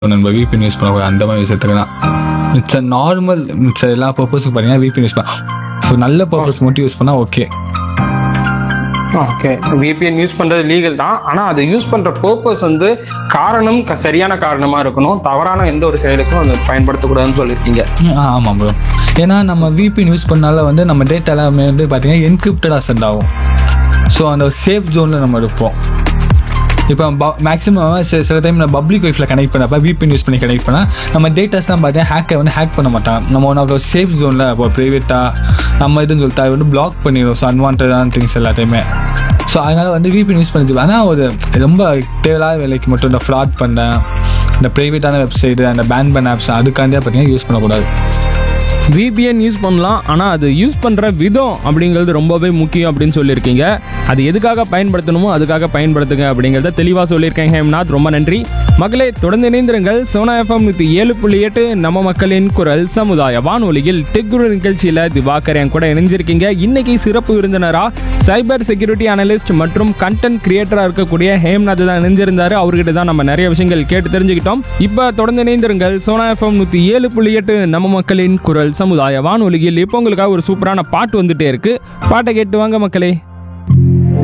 நம்ம VPN use பண்ணக்கூடாது அந்த மாதிரி விஷயத்துக்குலாம் மிச்ச நார்மல் மிச்ச எல்லா பர்பஸுக்கு பார்த்தீங்கன்னா VPN யூஸ் பண்ண ஸோ நல்ல பர்பஸ் மட்டும் யூஸ் பண்ணால் ஓகே ஓகே விபிஎன் யூஸ் பண்றது லீகல் தான் ஆனா அதை யூஸ் பண்ற பர்பஸ் வந்து காரணம் க- சரியான காரணமா இருக்கணும் தவறான எந்த ஒரு செயலுக்கும் அதை பயன்படுத்தக்கூடாதுன்னு சொல்லியிருக்கீங்க ஆமாம் ப்ரோ ஏன்னா நம்ம VPN யூஸ் பண்ணால வந்து நம்ம டேட்டா எல்லாமே வந்து பார்த்தீங்கன்னா என்கிரிப்டடாக சென்ட் ஆகும் ஸோ அந்த சேஃப் ஜோனில் நம்ம இருப்போம் இப்போ மேக்ஸிமம் சில டைம் நான் பப்ளிக் ஒய்ஃபில் கனெக்ட் பண்ணப்ப VPN யூஸ் பண்ணி கனெக்ட் பண்ணால் நம்ம டேட்டாஸ்லாம் பார்த்தீங்கன்னா ஹேக்கை வந்து ஹேக் பண்ண மாட்டாங்க நம்ம ஒன் ஆஃப் சேஃப் ஜோனில் இப்போ ப்ரைவேட்டாக நம்ம இதுன்னு சொல்லிட்டு அது வந்து பிளாக் பண்ணிடும் ஸோ அன்வான்டான திங்ஸ் எல்லாத்தையுமே ஸோ அதனால் வந்து VPN யூஸ் பண்ணி ஆனால் ஒரு ரொம்ப தேவையில்லாத வேலைக்கு மட்டும் இந்த ஃப்ராட் பண்ண இந்த ப்ரைவேட்டான வெப்சைட்டு அந்த பேன் பண்ண ஆப்ஸ் அதுக்காண்டியே பார்த்தீங்கன்னா யூஸ் பண்ணக்கூடாது விபிஎன் யூஸ் பண்ணலாம் ஆனால் அது யூஸ் பண்ணுற விதம் அப்படிங்கிறது ரொம்பவே முக்கியம் அப்படின்னு சொல்லியிருக்கீங்க அது எதுக்காக பயன்படுத்தணுமோ அதுக்காக பயன்படுத்துங்க அப்படிங்கிறத தெளிவாக சொல்லியிருக்கேன் ஹேம்நாத் ரொம்ப நன்றி மகளே தொடர்ந்து இணைந்திருங்கள் சோனா எஃப்எம் நூற்றி ஏழு புள்ளி எட்டு நம்ம மக்களின் குரல் சமுதாய வானொலியில் டெக்குரு நிகழ்ச்சியில் திவாகர் என் கூட இணைஞ்சிருக்கீங்க இன்னைக்கு சிறப்பு விருந்தினரா சைபர் செக்யூரிட்டி அனலிஸ்ட் மற்றும் கண்டென்ட் கிரியேட்டராக இருக்கக்கூடிய ஹேம்நாத் தான் இணைஞ்சிருந்தாரு அவர்கிட்ட தான் நம்ம நிறைய விஷயங்கள் கேட்டு தெரிஞ்சுக்கிட்டோம் இப்போ தொடர்ந்து இணைந்திருங்கள் சோனா எஃப்எம் நூற்றி ஏழு புள்ளி எட்டு நம்ம மக்களின் குரல் சமுதாய வானொலியில் இப்போ உங்களுக்காக ஒரு சூப்பரான பாட்டு வந்துட்டே இருக்கு பாட்டை கேட்டு வாங்க மக்களே